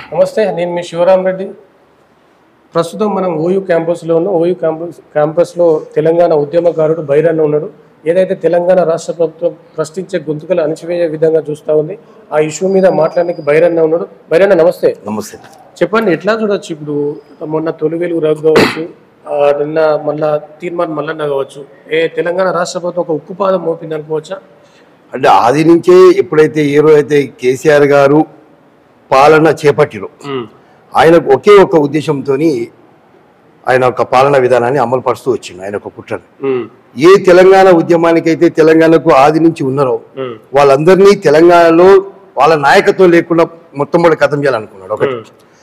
నమస్తే నేను మీ శివరాం రెడ్డి ప్రస్తుతం మనం ఓయూ క్యాంపస్లో ఉన్న ఓయూ క్యాంపస్ క్యాంపస్లో తెలంగాణ ఉద్యమకారుడు బైరన్న ఉన్నాడు ఏదైతే తెలంగాణ రాష్ట్ర ప్రభుత్వం ప్రశ్నించే గొంతుకలు అణచివేయ విధంగా చూస్తూ ఉంది ఆ ఇష్యూ మీద మాట్లాడడానికి బైరన్న ఉన్నాడు బైరన్న నమస్తే నమస్తే చెప్పండి ఎట్లా చూడొచ్చు ఇప్పుడు మొన్న తొలి వెలుగు రఘు కావచ్చు ఆ, నిన్న మళ్ళా తీర్మాన్ మల్లన్న కావచ్చు ఏ తెలంగాణ రాష్ట్ర ప్రభుత్వం ఒక ఉక్కుపాదం మోపింది అనుకోవచ్చా అంటే ఆది నుంచే ఎప్పుడైతే ఏ రోజు అయితే కేసీఆర్ గారు పాలన చేపట్టిరో ఆయనకు ఒకే ఒక ఉద్దేశంతో ఆయన ఒక పాలనా విధానాన్ని అమలు పరుస్తూ వచ్చింది ఆయన ఒక కుట్రను ఏ తెలంగాణ ఉద్యమానికైతే తెలంగాణకు ఆది నుంచి ఉన్నారో వాళ్ళందరినీ తెలంగాణలో వాళ్ళ నాయకత్వం లేకుండా మొత్తం కూడా కథం చేయాలనుకున్నాడు ఒకటి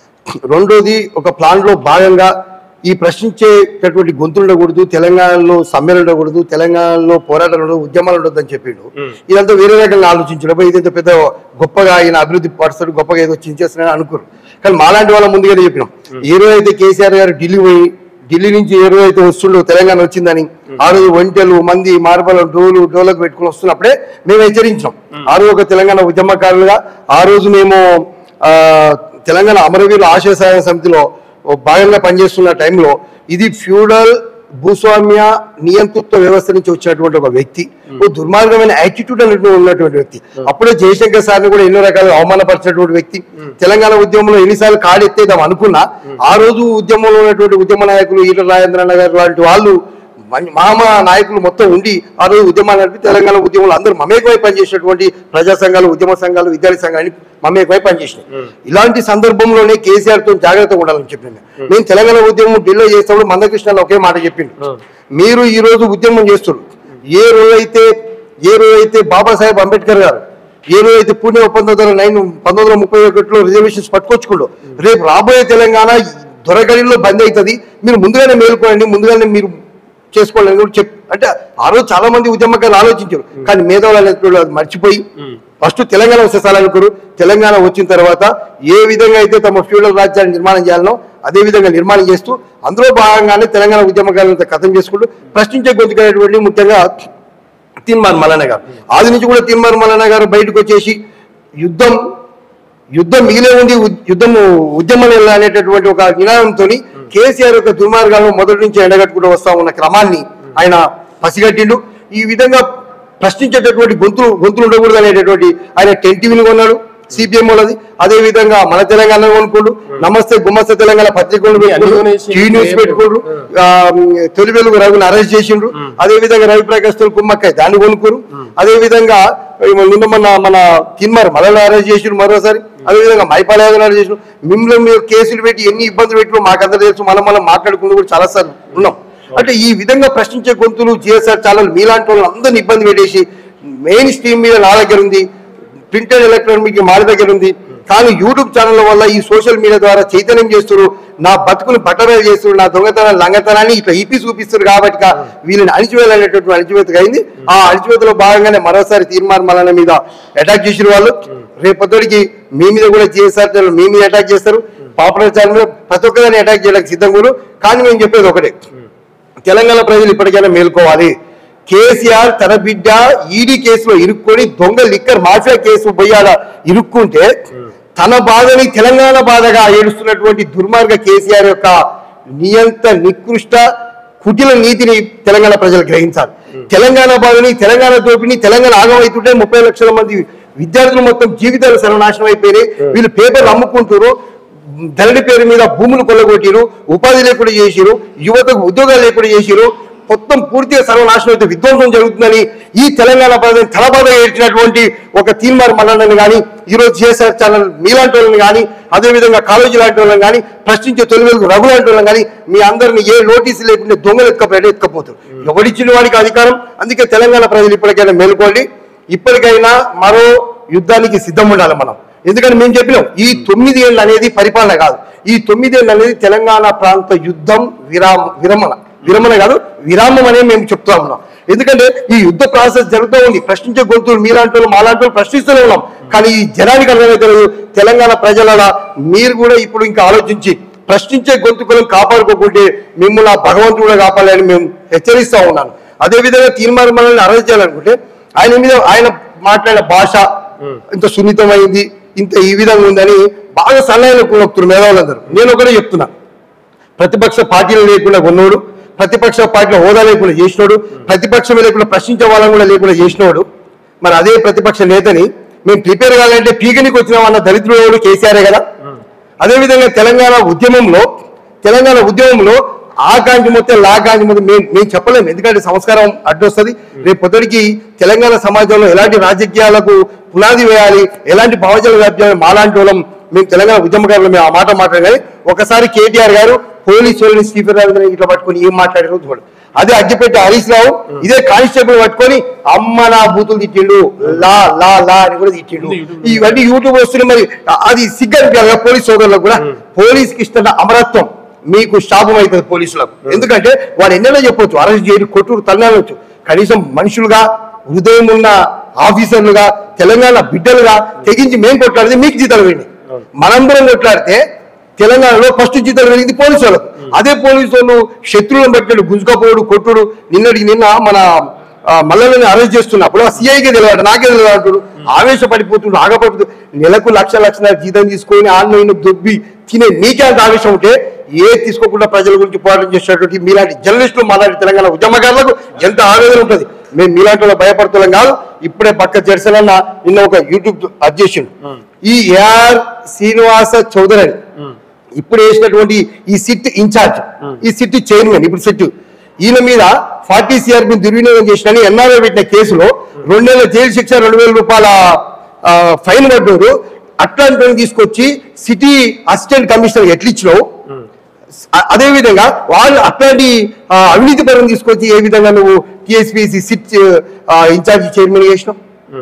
రెండోది ఒక ప్లాన్ లో భాగంగా ఈ ప్రశ్నించేటటువంటి గొంతులు ఉండకూడదు తెలంగాణలో సమ్మెలు ఉండకూడదు తెలంగాణలో పోరాటాలు ఉండదు ఉద్యమాలు ఉండదు అని చెప్పిండు ఇదంతా వేరే రకంగా ఆలోచించాడు అబ్బాయి ఇదంతా పెద్ద గొప్పగా ఆయన అభివృద్ధి పరుస్తాడు గొప్పగా ఏదో చించేస్తున్నాడు అనుకోరు కానీ మాలాంటి వాళ్ళ ముందుగానే చెప్పినాం ఏ రోజు అయితే కేసీఆర్ గారు ఢిల్లీ పోయి ఢిల్లీ నుంచి ఏ రోజు అయితే వస్తుండో తెలంగాణ వచ్చిందని ఆ రోజు ఒంటెలు మంది మార్బలం డోలు డోలకు పెట్టుకుని వస్తున్నప్పుడే మేము హెచ్చరించాం ఆ రోజు ఒక తెలంగాణ ఉద్యమకారులుగా ఆ రోజు మేము ఆ, తెలంగాణ అమరవీరుల ఆశయ సహాయ సమితిలో ఓ భాగంగా పనిచేస్తున్న టైంలో ఇది ఫ్యూడల్ భూస్వామ్య నియంతృత్వ వ్యవస్థ నుంచి వచ్చినటువంటి ఒక వ్యక్తి ఓ దుర్మార్గమైన యాటిట్యూడ్ అనేటువంటి ఉన్నటువంటి వ్యక్తి అప్పుడే జయశంకర్ సార్ని కూడా ఎన్నో రకాలుగా అవమానపరిచినటువంటి వ్యక్తి తెలంగాణ ఉద్యమంలో ఎన్నిసార్లు కాడెత్తేద్దాం అనుకున్నా ఆ రోజు ఉద్యమంలో ఉన్నటువంటి ఉద్యమ నాయకులు ఈట రాజేంద్రన్న గారు లాంటి వాళ్ళు మం- మామ నాయకులు మొత్తం ఉండి ఆ రోజు ఉద్యమాలు నడిపి తెలంగాణ ఉద్యమంలో అందరూ మమేకమై పనిచేసినటువంటి ప్రజా సంఘాలు ఉద్యమ సంఘాలు విద్యార్థి సంఘాలు మమేకమై పనిచేసినాయి ఇలాంటి సందర్భంలోనే కేసీఆర్ తో జాగ్రత్తగా ఉండాలని చెప్పింది నేను తెలంగాణ ఉద్యమం ఢిల్లీ చేసినప్పుడు మందకృష్ణ ఒకే మాట చెప్పిండు మీరు ఈ రోజు ఉద్యమం చేస్తున్నారు ఏ రోజైతే ఏ రోజైతే బాబాసాహెబ్ అంబేద్కర్ గారు ఏ రోజైతే పూణె ఒప్పందం ద్వారా నైన్ పంతొమ్మిది వందల ముప్పై ఒకటిలో రిజర్వేషన్స్ పట్టుకొచ్చుకుంటూ రేపు రాబోయే తెలంగాణ దొరగడిలో బంద్ అవుతుంది మీరు ముందుగానే మేలుకోండి ముందుగానే మీరు చేసుకోవాలని కూడా చెప్ అంటే ఆ రోజు చాలా మంది ఉద్యమకారులు ఆలోచించారు కానీ మేధావులు అనేటువంటి అది మర్చిపోయి ఫస్ట్ తెలంగాణ వస్తే చాలా అనుకోరు తెలంగాణ వచ్చిన తర్వాత ఏ విధంగా అయితే తమ ఫ్యూడల్ రాజ్యాన్ని నిర్మాణం చేయాలనో అదే విధంగా నిర్మాణం చేస్తూ అందులో భాగంగానే తెలంగాణ ఉద్యమకారులంతా కథం చేసుకుంటూ ప్రశ్నించే గొంతుకైనటువంటి ముఖ్యంగా తీన్మాన్ మల్లన్న గారు ఆది నుంచి కూడా తీన్మాన్ మల్లన్న గారు బయటకు వచ్చేసి యుద్ధం యుద్ధం మిగిలే ఉంది ఉద్- యుద్ధము ఉద్యమం అనేటటువంటి ఒక నినాదంతో కేసీఆర్ యొక్క దుర్మార్గాలను మొదటి నుంచి ఎండగట్టుకుంటూ వస్తా ఉన్న క్రమాన్ని ఆయన పసిగట్టిండు ఈ విధంగా ప్రశ్నించేటటువంటి గొంతులు గొంతులు ఉండకూడదు అనేటటువంటి ఆయన టెన్ టీవీని కొన్నాడు సిపిఎం వాళ్ళది అదే విధంగా మన తెలంగాణ కొనుక్కోండు నమస్తే గుమస్తే తెలంగాణ పత్రికలు పెట్టుకోండు కొనేసి టీ న్యూస్ పెట్టుకోండు ఆ, తొలి వెలుగు రఘుని అరెస్ట్ చేసిండ్రు అదే విధంగా రవి ప్రకాష్ తోలు కుమ్మక్కాయ దాన్ని కొనుక్కోరు అదే విధంగా ఈ నిన్న మన మన కిన్మర్ మళ్ళీ అరెస్ట్ చేసిండ్రు మరోసారి అదే విధంగా మైపాలయాగన్ అరెస్ట్ చేసిండ్రు మిమ్మల్ని మీరు కేసులు పెట్టి ఎన్ని ఇబ్బందులు పెట్టినో మాకందరూ తెలుసు మనం మనం మాట్లాడుకుంటూ కూడా చాలా సార్లు ఉన్నాం అంటే ఈ విధంగా ప్రశ్నించే గొంతులు జిఎస్ఆర్ ఛానల్ మీలాంటి వాళ్ళని అందరిని ఇబ్బంది పెట్టేసి మెయిన్ స్ట్రీమ్ మీద నా దగ్గర ఉంది ప్రింటెడ్ ఎలక్ట్రానిక్ మా దగ్గర ఉంది కానీ యూట్యూబ్ ఛానల్ వల్ల ఈ సోషల్ మీడియా ద్వారా చైతన్యం చేస్తున్నారు నా బతుకుని బట్టబయలు చేస్తున్నారు నా దొంగతనాన్ని లంగతనాన్ని ఇట్లా ఈపీ చూపిస్తారు కాబట్టి కా- వీళ్ళని అణిచివేయాలనేటువంటి అణిచివేతగా అయింది ఆ అణిచివేతలో భాగంగానే మరోసారి తీర్మానం మల్లన్న మీద అటాక్ చేసిన వాళ్ళు రేపొద్దుడికి మీ మీద కూడా జిఎస్ఆర్ ఛానల్ మీ మీద అటాక్ చేస్తారు పాపులర్ ఛానల్ మీద ప్రతి ఒక్కదాన్ని అటాక్ చేయడానికి సిద్ధంగా ఉన్నారు. కానీ మేము చెప్పేది ఒకటే తెలంగాణ ప్రజలు ఇప్పటికైనా మేల్కోవాలి కేసీఆర్ తన బిడ్డ ఈడీ కేసులో ఇరుక్కొని దొంగ లిక్కర్ మాఫియా కేసు పోయాల ఇరుక్కుంటే తన బాధని తెలంగాణ బాధగా ఏడుస్తున్నటువంటి దుర్మార్గ కేసీఆర్ యొక్క నియంత నికృష్ట కుటిల నీతిని తెలంగాణ ప్రజలు గ్రహించాలి తెలంగాణ బాధని తెలంగాణ దోపిని తెలంగాణ ఆగమవుతుంటే ముప్పై లక్షల మంది విద్యార్థులు మొత్తం జీవితాలు సర్వనాశనం అయిపోయినాయి వీళ్ళు పేపర్లు అమ్ముకుంటారు ధరణి పేరు మీద భూములు కొల్లగొట్టిరు ఉపాధి లేకుండా చేసిరు యువతకు ఉద్యోగాలు లేకుండా చేసిరు మొత్తం పూర్తిగా సర్వనాశనం అయితే విధ్వంసం జరుగుతుందని ఈ తెలంగాణ ప్రజలు తలబాధ ఏడ్చినటువంటి ఒక తీన్మార్ మల్లన్నని కానీ ఈరోజు జిఎస్ఆర్ ఛానల్ మీలాంటి వాళ్ళని కానీ అదేవిధంగా కాలేజీ లాంటి వాళ్ళని కానీ ప్రశ్నించే తొలి వెలుగు రఘు లాంటి వాళ్ళని కానీ మీ అందరిని ఏ నోటీసు లేకుండా దొంగలు ఎత్తుకపోయాడు ఎత్తుకపోతారు ఎవరిచ్చిన వాడికి అధికారం అందుకే తెలంగాణ ప్రజలు ఇప్పటికైనా మేలుకోండి ఇప్పటికైనా మరో యుద్ధానికి సిద్ధం ఉండాలి మనం ఎందుకంటే మేము చెప్పినాం ఈ తొమ్మిది ఏళ్ళు అనేది పరిపాలన కాదు ఈ తొమ్మిది ఏళ్ళు అనేది తెలంగాణ ప్రాంత యుద్ధం విరామ విరమణ విరమణ కాదు విరామం అనే మేము చెప్తా ఉన్నాం ఎందుకంటే ఈ యుద్ధ ప్రాసెస్ జరుగుతూ ఉంది ప్రశ్నించే గొంతులు మీలాంటి వాళ్ళు మాలాంటి వాళ్ళు ప్రశ్నిస్తూనే ఉన్నాం కానీ ఈ జనానికి అర్థమైతే లేదు తెలంగాణ ప్రజల మీరు కూడా ఇప్పుడు ఇంకా ఆలోచించి ప్రశ్నించే గొంతుకులను కాపాడుకోకుంటే మిమ్మల్ని ఆ భగవంతుడు కూడా కాపాడాలని మేము హెచ్చరిస్తా ఉన్నాను అదేవిధంగా తీర్మానం మనల్ని అరెస్ట్ చేయాలనుకుంటే ఆయన మీద ఆయన మాట్లాడిన భాష ఇంత సున్నితమైంది ఇంత ఈ విధంగా ఉందని బాగా సలహాలు కొనుక్కున్నారు మేధావులందరూ నేను ఒకటే చెప్తున్నా ప్రతిపక్ష పార్టీలు లేకుండా ఉన్నోడు ప్రతిపక్ష పార్టీల హోదా లేకుండా చేసినోడు ప్రతిపక్షం లేకుండా ప్రశ్నించే వాళ్ళని కూడా లేకుండా చేసినోడు మరి అదే ప్రతిపక్ష నేతని మేము ప్రిపేర్ కావాలంటే పీకనికి వచ్చిన అన్న దరిద్రుడు కేసీఆర్ కదా అదేవిధంగా తెలంగాణ ఉద్యమంలో తెలంగాణ ఉద్యమంలో ఆ కాంతి మొత్తం లా కాంతి మొత్తం మేము మేము చెప్పలేము ఎందుకంటే సంస్కారం అడ్డొస్తుంది రేపు పొద్దుడికి తెలంగాణ సమాజంలో ఎలాంటి రాజకీయాలకు పునాది వేయాలి ఎలాంటి భావజాల వ్యాప్యాలు మాలాంటి వాళ్ళం మేము తెలంగాణ ఉద్యమకారులు మేము ఆ మాట మాట్లాడాం కానీ ఒకసారి కేటీఆర్ గారు పోలీసు వాళ్ళని స్టీఫెన్ రావు ఇట్లా పట్టుకొని ఏం మాట్లాడారో చూడు అదే అగ్గిపెట్టి హరీష్ రావు ఇదే కానిస్టేబుల్ పట్టుకొని అమ్మ నా బూతులు తిట్టిండు లా లా లా అని కూడా తిట్టిండు ఇవన్నీ యూట్యూబ్ వస్తున్నాయి మరి అది సిగ్గనిపించాలి పోలీస్ సోదరులకు కూడా పోలీస్కి ఇస్తున్న అమరత్వం మీకు శాపం అవుతుంది పోలీసులకు ఎందుకంటే వాడు ఎన్నెన్నో చెప్పొచ్చు అరెస్ట్ చేయడు కొట్టుడు తల్లనొచ్చు కనీసం మనుషులుగా హృదయం ఉన్న ఆఫీసర్లుగా తెలంగాణ బిడ్డలుగా తెగించి మేము కొట్లాడితే మీకు జీతాలు వేయండి మనందరం కొట్లాడితే తెలంగాణలో ఫస్ట్ జీతాలు పెరిగింది పోలీసు వాళ్ళకు అదే పోలీసు వాళ్ళు శత్రువులను బట్టి గుంజుకపోవడు కొట్టుడు నిన్నటికి నిన్న మన ఆ, మల్లలని అరెస్ట్ చేస్తున్నప్పుడు ఆ సిఐకే తెలియదు నాకే తెలియదు అంటాడు ఆవేశపడిపోతుండు ఆగపడుతూ నెలకు లక్ష లక్షల జీతం తీసుకొని ఆన్లైన్ దొబ్బి తినే నీకే అంత ఆవేశం ఉంటే ఏ తీసుకోకుండా ప్రజల గురించి పోరాటం చేసేటువంటి మీలాంటి జర్నలిస్టులు మాలాంటి తెలంగాణ ఉద్యమకారులకు ఎంత ఆవేదన ఉంటుంది మేము మీలాంటి వాళ్ళు భయపడుతున్నాం కాదు ఇప్పుడే పక్క జెర్సలన్న నిన్న ఒక యూట్యూబ్ అధ్యక్షుడు ఈ ఏఆర్ శ్రీనివాస చౌదరి అని ఇప్పుడు వేసినటువంటి ఈ సిట్ ఇన్ఛార్జ్ ఈ సిట్ చైర్మన్ ఇప్పుడు సిట్ ఈయన మీద ఫార్టీ సిఆర్పి దుర్వినియోగం చేసిన ఎన్ఆర్ఐ పెట్టిన కేసులో రెండు నెలల జైలు శిక్ష రెండు వేల రూపాయల ఆ, ఫైన్ పడ్డారు అట్లాంటి వాళ్ళని తీసుకొచ్చి సిటీ అసిస్టెంట్ కమిషనర్ ఎట్లిచ్చినావు అ- అదే విధంగా వాళ్ళు అట్లాంటి ఆ, అవినీతి పరం తీసుకొచ్చి ఏ విధంగా నువ్వు టిఎస్పిసి సిట్ ఆ, ఇన్ఛార్జ్ చైర్మన్ చేసినావు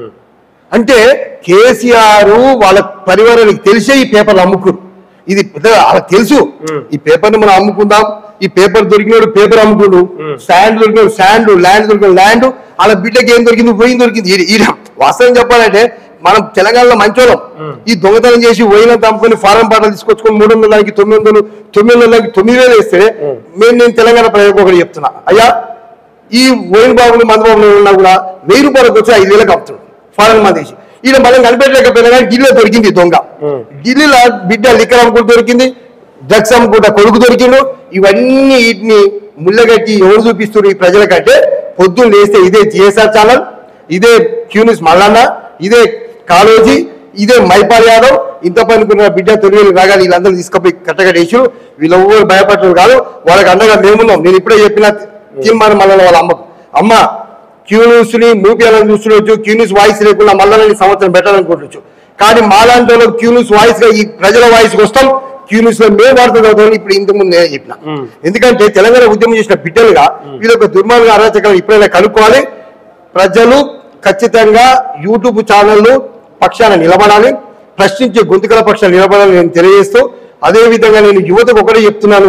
అంటే కేసీఆర్ వాళ్ళ పరివారానికి తెలిసే ఈ పేపర్లు అమ్ముకురు ఇది పెద్దగా వాళ్ళకి తెలుసు ఈ పేపర్ని మనం అమ్ముకుందాం ఈ పేపర్ దొరికినాడు పేపర్ అమ్ముకుండు శాండ్ దొరికినాడు శాండ్ ల్యాండ్ దొరికిన ల్యాండ్ వాళ్ళ బిడ్డకి ఏం దొరికింది పోయింది దొరికింది ఈ- ఈ వాస్తవం చెప్పాలంటే మనం తెలంగాణలో మంచోళం ఈ దొంగతనం చేసి పోయినంత అమ్ముకొని ఫారం పాటలు తీసుకొచ్చుకొని మూడు వందలకి తొమ్మిది వందలు తొమ్మిది వందలకి తొమ్మిది వేలు వేస్తే మేము నేను తెలంగాణ ప్రజలకు ఒకటి చెప్తున్నా అయ్యా ఈ ఓయిన్ బాబులు మందబాబులు ఉన్నా కూడా వెయ్యి రూపాయలకు వచ్చి ఐదు వేలకు అమ్ముతాడు ఫారెన్ మందేసి ఈయన మనం కనిపెట్టలేకపోయినా కానీ ఢిల్లీలో దొరికింది ఈ దొంగ ఢిల్లీలో బిడ్డ లిక్కర్ అమ్ముకుంటూ దొరికింది డ్రగ్స్ అమ్ముకుంటా కొడుకు దొరికిండు ఇవన్నీ వీటిని ముళ్ళగట్టి ఎవరు చూపిస్తున్నారు ఈ ప్రజలకంటే పొద్దున్న లేస్తే ఇదే జిఎస్ఆర్ ఛానల్ ఇదే క్యూనిస్ మల్లన్న ఇదే కాళోజీ ఇదే మైపాల్ యాదవ్ ఇంత పనుకున్న బిడ్డ తొలివేలు రాగాలి వీళ్ళందరూ తీసుకుపోయి కట్టగడేసి వీళ్ళు ఎవరు భయపడరు కాదు వాళ్ళకి అండగా మేమున్నాం నేను ఇప్పుడే చెప్పిన తీర్మానం మళ్ళీ వాళ్ళ అమ్మకు అమ్మ క్యూన్యూస్ ని మూపియాలని చూస్తుండొచ్చు క్యూన్యూస్ వాయిస్ లేకుండా మళ్ళీ సంవత్సరం పెట్టాలనుకుంటుండొచ్చు కానీ మాలాంటి వాళ్ళకి క్యూన్యూస్ వాయిస్ గా ఈ ప్రజల వాయిస్ వస్తాం క్యూన్యూస్ లో మేము వాడుతుంది ఇప్పుడు ఇంతకు ముందు నేనే చెప్పిన ఎందుకంటే తెలంగాణ ఉద్యమం చేసిన బిడ్డలుగా వీళ్ళొక దుర్మార్గ అరాచకాలు ఇప్పుడైనా కనుక్కోవాలి ప్రజలు ఖచ్చితంగా యూట్యూబ్ ఛానళ్ళు పక్షాన నిలబడాలి ప్రశ్నించే గొంతుకల పక్షాన నిలబడాలని నేను తెలియజేస్తూ అదే విధంగా నేను యువతకు ఒకటే చెప్తున్నాను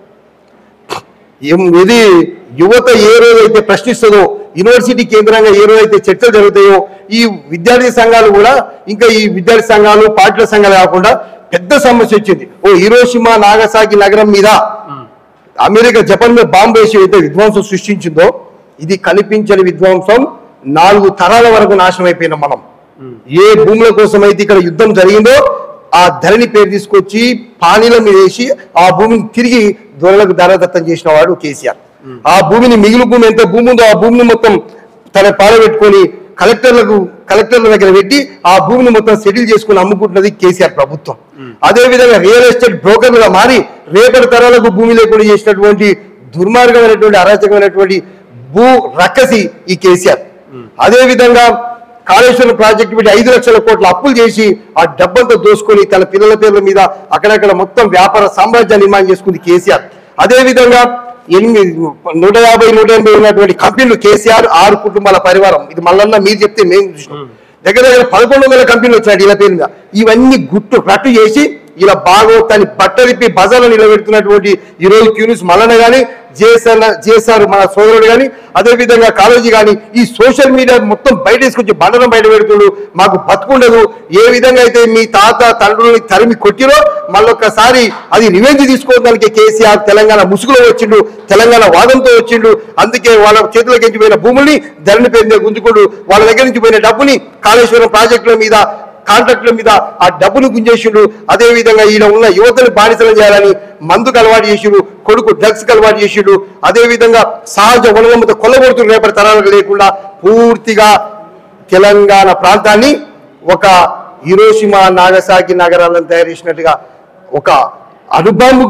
ఏం- ఇది యువత ఏ రోజైతే ప్రశ్నిస్తుందో యూనివర్సిటీ కేంద్రంగా ఏ రోజైతే చర్చలు జరుగుతాయో ఈ విద్యార్థి సంఘాలు కూడా ఇంకా ఈ విద్యార్థి సంఘాలు పార్టీల సంఘాలు కాకుండా పెద్ద సమస్య వచ్చింది ఓ హీరోషిమా నాగసాకి నగరం మీద అమెరికా జపాన్ మీద బాంబు వేసి అయితే విధ్వంసం సృష్టించిందో ఇది కనిపించని విధ్వంసం నాలుగు తరాల వరకు నాశనం అయిపోయిన మనం ఏ భూముల కోసం అయితే ఇక్కడ యుద్ధం జరిగిందో ఆ ధరణి పేరు తీసుకొచ్చి పానీల మీద వేసి ఆ భూమిని తిరిగి దొరలకు ధరదత్తం చేసిన వాడు కేసీఆర్ ఆ భూమిని మిగులు భూమి ఎంత భూమి ఉందో ఆ భూమిని మొత్తం తన పాలబెట్టుకొని కలెక్టర్లకు కలెక్టర్ల దగ్గర పెట్టి ఆ భూమిని మొత్తం సెటిల్ చేసుకుని అమ్ముకుంటున్నది కేసీఆర్ ప్రభుత్వం అదే విధంగా రియల్ ఎస్టేట్ బ్రోకర్లుగా మారి రేపటి తరాలకు భూమి లేకుండా చేసినటువంటి దుర్మార్గమైనటువంటి అరాచకమైనటువంటి భూ రక్కసి ఈ కేసీఆర్ అదే విధంగా కాళేశ్వరం ప్రాజెక్టు పెట్టి ఐదు లక్షల కోట్ల అప్పులు చేసి ఆ డబ్బంతా దోసుకొని తన పిల్లల పేర్ల మీద అక్కడక్కడ మొత్తం వ్యాపార సామ్రాజ్యాన్ని నిర్మాణం చేసుకుంది కేసీఆర్ అదే విధంగా ఎనిమిది నూట యాభై నూట ఎనభై ఉన్నటువంటి కంపెనీలు కేసీఆర్ ఆరు కుటుంబాల పరివారం ఇది మళ్ళన్నా మీరు చెప్తే మేము చూసినాం దగ్గర దగ్గర పదకొండు వందల కంపెనీలు వచ్చాయి ఇలా పేరు మీద ఇవన్నీ గుట్టు రట్టు చేసి ఇలా భాగవతాన్ని బట్టలిప్పి బజార్లో నిలబెడుతున్నటువంటి ఈ రోజు క్యూనిస్ మల్లన గాని జేఎస్ఆర్ జేఎస్ఆర్ మన సోదరుడు గాని అదే విధంగా కాలేజీ గాని ఈ సోషల్ మీడియా మొత్తం బయట తీసుకొచ్చి బండనం బయట పెడుతుడు మాకు బతుకుండదు ఏ విధంగా అయితే మీ తాత తండ్రులని తరిమి కొట్టిరో మళ్ళొక్కసారి అది రివెంజ్ తీసుకోవడానికి కేసీఆర్ తెలంగాణ ముసుగులో వచ్చిండు తెలంగాణ వాదంతో వచ్చిండు అందుకే వాళ్ళ చేతులకి నుంచి పోయిన భూముల్ని ధరణి పేరు మీద గుంజుకుండు వాళ్ళ దగ్గర నుంచి పోయిన డబ్బుని కాళేశ్వరం ప్రాజెక్టుల మీద కాంట్రాక్టుల మీద ఆ డబ్బులు గుంజేసిండు అదే విధంగా ఈయన ఉన్న యువతను బానిసలు చేయాలని మందుకు అలవాటు చేసిండు కొడుకు డ్రగ్స్ అలవాటు చేసిండు అదే విధంగా సహజ వనరులతో కొల్లగొడుతున్న రేపటి తరాలకు లేకుండా పూర్తిగా తెలంగాణ ప్రాంతాన్ని ఒక హిరోషిమా నాగసాకి నగరాలను తయారు చేసినట్టుగా ఒక అనుబాంబు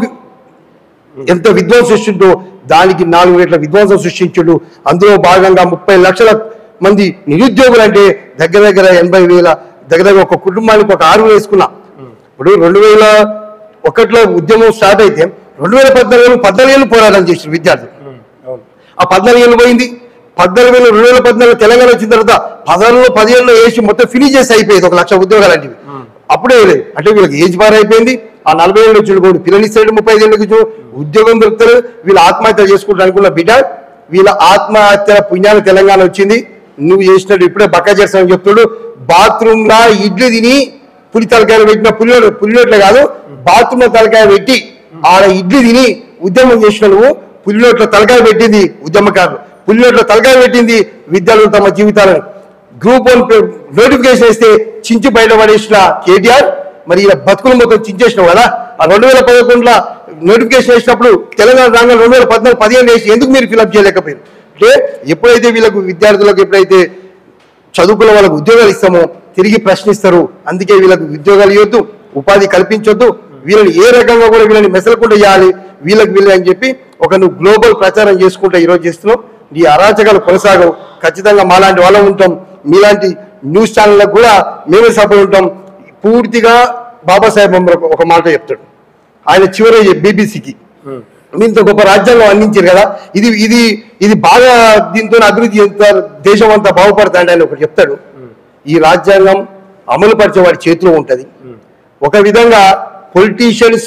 ఎంత విధ్వంసం సృష్టిందో దానికి నాలుగు రేట్ల విధ్వంసం సృష్టించుడు అందులో భాగంగా ముప్పై లక్షల మంది నిరుద్యోగులు అంటే దగ్గర దగ్గర ఎనభై వేల దగ్గర దగ్గర ఒక కుటుంబానికి ఒక ఆరు వేసుకున్నా ఇప్పుడు రెండు వేల ఒకటిలో ఉద్యమం స్టార్ట్ అయితే రెండు వేల పద్నాలుగు పద్నాలుగు ఏళ్ళు పోరాటం చేసిన విద్యార్థులు అవును ఆ పద్నాలుగు ఏళ్ళు పోయింది పద్నాలుగు వేలు రెండు వేల పద్నాలుగు తెలంగాణ వచ్చిన తర్వాత పదహారులో పదిహేనులో వేసి మొత్తం ఫినిష్ చేసి అయిపోయింది ఒక లక్ష ఉద్యోగాలు లాంటివి అప్పుడే లేదు అంటే వీళ్ళకి ఏజ్ బార్ అయిపోయింది ఆ నలభై ఏళ్ళు వచ్చి కూడా పిల్లలు ఇస్తాడు ముప్పై ఐదు ఏళ్ళకి వచ్చి ఉద్యోగం దొరుకుతారు వీళ్ళు ఆత్మహత్య చేసుకుంటారు అనుకున్న బిడ్డ వీళ్ళ ఆత్మహత్య పుణ్యాన్ని తెలంగాణ వచ్చింది నువ్వు చేసినట్టు ఇప్పుడే బక్క చేస్తానని చెప్తాడు బాత్రూమ్ లా ఇడ్లీ తిని పులి తలకాయలు పెట్టిన పులి పులినోట్లే కాదు బాత్రూమ్ తలకాయ పెట్టి ఆడ ఇడ్లీ తిని ఉద్యమం చేసిన నువ్వు పులినోట్ల తలకాయ పెట్టింది ఉద్యమకారులు పులినోట్ల తలకాయ పెట్టింది విద్యార్థులు తమ జీవితాలను గ్రూప్ వన్ నోటిఫికేషన్ ఇస్తే చించి బయట పడేసిన కేటీఆర్ మరి ఇలా బతుకులు మొత్తం చించేసినావు కదా ఆ రెండు వేల పదకొండులో నోటిఫికేషన్ వేసినప్పుడు తెలంగాణ రాగానే రెండు వేల పద్నాలుగు పదిహేను వేసి ఎందుకు మీరు ఫిలప్ చేయలేకపోయారు అంటే ఎప్పుడైతే వీళ్ళకు విద్యార్థులకు ఎప్పుడైతే చదువుకున్న వాళ్ళకు ఉద్యోగాలు ఇస్తామో తిరిగి ప్రశ్నిస్తారు అందుకే వీళ్ళకు ఉద్యోగాలు ఇవ్వద్దు ఉపాధి కల్పించొద్దు వీళ్ళని ఏ రకంగా కూడా వీళ్ళని మెసలకుండా చేయాలి వీళ్ళకి వీళ్ళు అని చెప్పి ఒక నువ్వు గ్లోబల్ ప్రచారం చేసుకుంటా ఈరోజు చేస్తున్నావు ఈ అరాచకాలు కొనసాగవు ఖచ్చితంగా మాలాంటి వాళ్ళం ఉంటాం మీలాంటి న్యూస్ ఛానళ్ళకు కూడా మేమే సపోర్ట్ ఉంటాం పూర్తిగా బాబాసాహెబ్ అంబేద్కర్ ఒక మాట చెప్తాడు ఆయన చివరి బీబీసీకి ఇంత గొప్ప రాజ్యాంగం అందించారు కదా ఇది ఇది ఇది బాగా దీంతో అభివృద్ధి చెందుతారు దేశం అంతా బాగుపడతాడు అని ఒకటి చెప్తాడు ఈ రాజ్యాంగం అమలు పరిచే వాడి చేతిలో ఉంటది ఒక విధంగా పొలిటీషియన్స్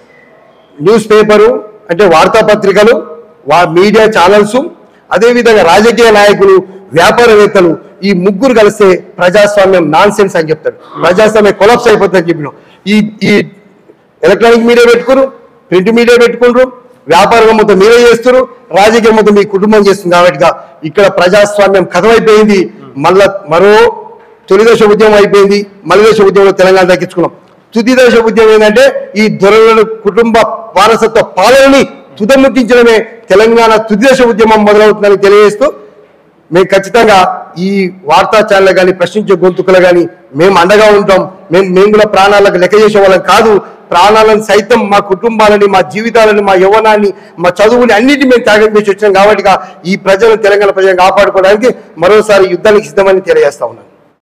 న్యూస్ పేపరు అంటే వార్తాపత్రికలు వా మీడియా ఛానల్స్ అదేవిధంగా రాజకీయ నాయకులు వ్యాపారవేత్తలు ఈ ముగ్గురు కలిస్తే ప్రజాస్వామ్యం నాన్ సెన్స్ అని చెప్తాడు ప్రజాస్వామ్యం కొలాప్స్ అయిపోతుందని చెప్పిన ఈ ఈ ఎలక్ట్రానిక్ మీడియా పెట్టుకురు ప్రింట్ మీడియా పెట్టుకుంటారు వ్యాపారం మొత్తం మీరే చేస్తారు రాజకీయం మొత్తం మీ కుటుంబం చేస్తుంది కాబట్టి ఇక్కడ ప్రజాస్వామ్యం కథమైపోయింది మళ్ళా మరో తొలి దశ ఉద్యమం అయిపోయింది మళ్ళీ దశ ఉద్యమంలో తెలంగాణ దక్కించుకున్నాం తుది దశ ఉద్యమం ఏంటంటే ఈ దొరల కుటుంబ వారసత్వ పాలనని తుదముట్టించడమే తెలంగాణ తుది దశ ఉద్యమం మొదలవుతుందని తెలియజేస్తూ మేము ఖచ్చితంగా ఈ వార్తా ఛానల్ కానీ ప్రశ్నించే గొంతుకులు కానీ మేము అండగా ఉంటాం మేము మేము కూడా ప్రాణాలకు లెక్క చేసే వాళ్ళం కాదు ప్రాణాలను సైతం మా కుటుంబాలని మా జీవితాలని మా యవ్వనాన్ని మా చదువుని అన్నిటి మేము త్యాగం చేసి వచ్చాం కాబట్టి ఈ ప్రజలు తెలంగాణ ప్రజలను కాపాడుకోవడానికి మరోసారి యుద్ధానికి సిద్ధమని తెలియజేస్తా ఉన్నాను